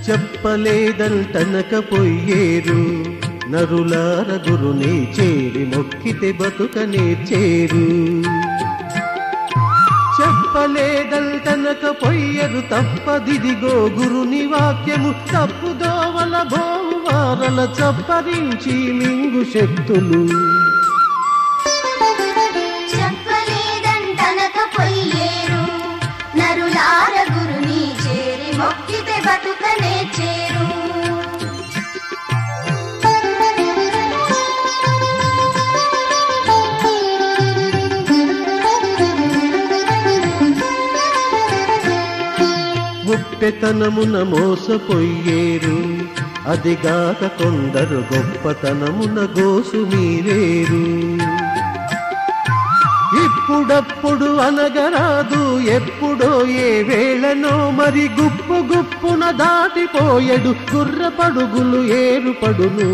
చెప్పలేదంటనకపోయేరు నరులార గురుని చేరి మొక్కితే బతుక నేర్చేరు చెప్పలేదంటనకపోయ్యరు తప్పదిదిగో గురుని వాక్యము తప్పుదోవల భోవారల చప్పరించి మింగు శక్తులు చెప్పలేదంటనక పొయ్యేరు నరులార గురుని చేరి మొక్కితే బతుకనే చేరు ముప్పెతనమున మోసపోయేరు అదిగాక కొందరు గొప్పతనమున గోసు మీరేరు ఇప్పుడప్పుడు అనగరాదు ఎప్పుడో ఏ వేళనో మరి గుప్పు గుప్పున దాటిపోయడు గుర్ర పడుగులు ఏరుపడును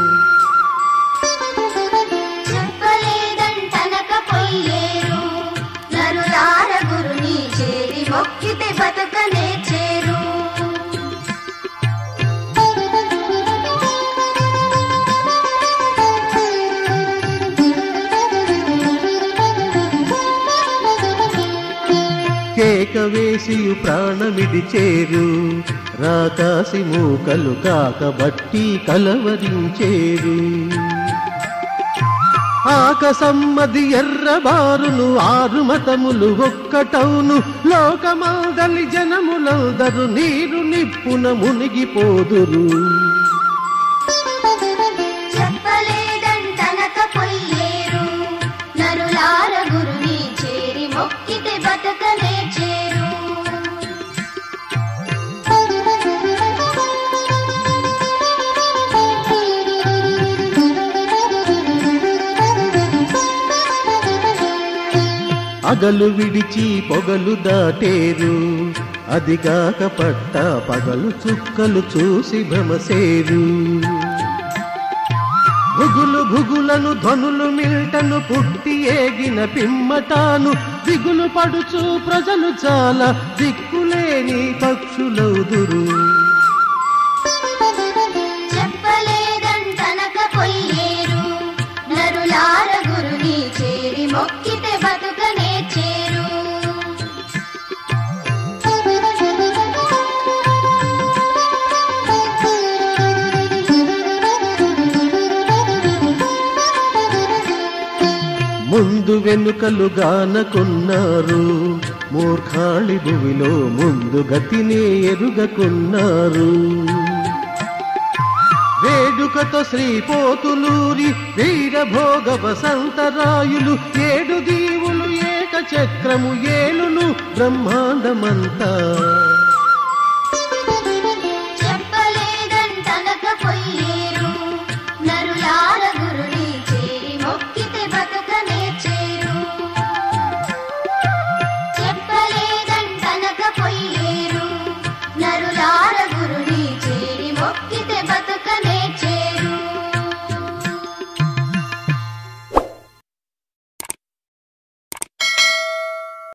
చెప్పలేదంటనక పొయ్యేరు నరులార గురుని చేరి మొక్కితే బతుకనే చేరు కేక వేసియు ప్రాణమిడిచేరు రాకాసి మూకలు కాకబట్టి కలవరించేరు ఆకసమ్మది ఎర్రబారును ఆరు మతములు ఒక్కటౌను లోకమందలి జనములందరు నీరు నిప్పున మునిగిపోదురు చెప్పలేదంటనక పొయ్యేరు నరులార గురుని చేరి మొక్కితే బతుకనే చేరు అగలు విడిచి పొగలు దాటేరు అదిగాక పట్ట పగలు చుక్కలు చూసి భ్రమసేరు భుగులు భుగులను ధ్వనులు మిల్టను పుట్టి ఏగిన పిమ్మటాను దిగులు పడుచు ప్రజలు చాలా దిక్కులేని పక్షులౌదురు చెప్పలేదంటనక పొయ్యేరు నరులార గురుని చేరి మొక్కితే బతుకనే చేరు ముందు వెనుకలు గానకున్నారు మూర్ఖాళి భువిలో ముందు గతినే ఎరుగకున్నారు వేడుకతో శ్రీపోతులూరి వీరభోగ వసంతరాయులు ఏడు దీవులు ఏక చక్రము ఏలును బ్రహ్మాండమంతా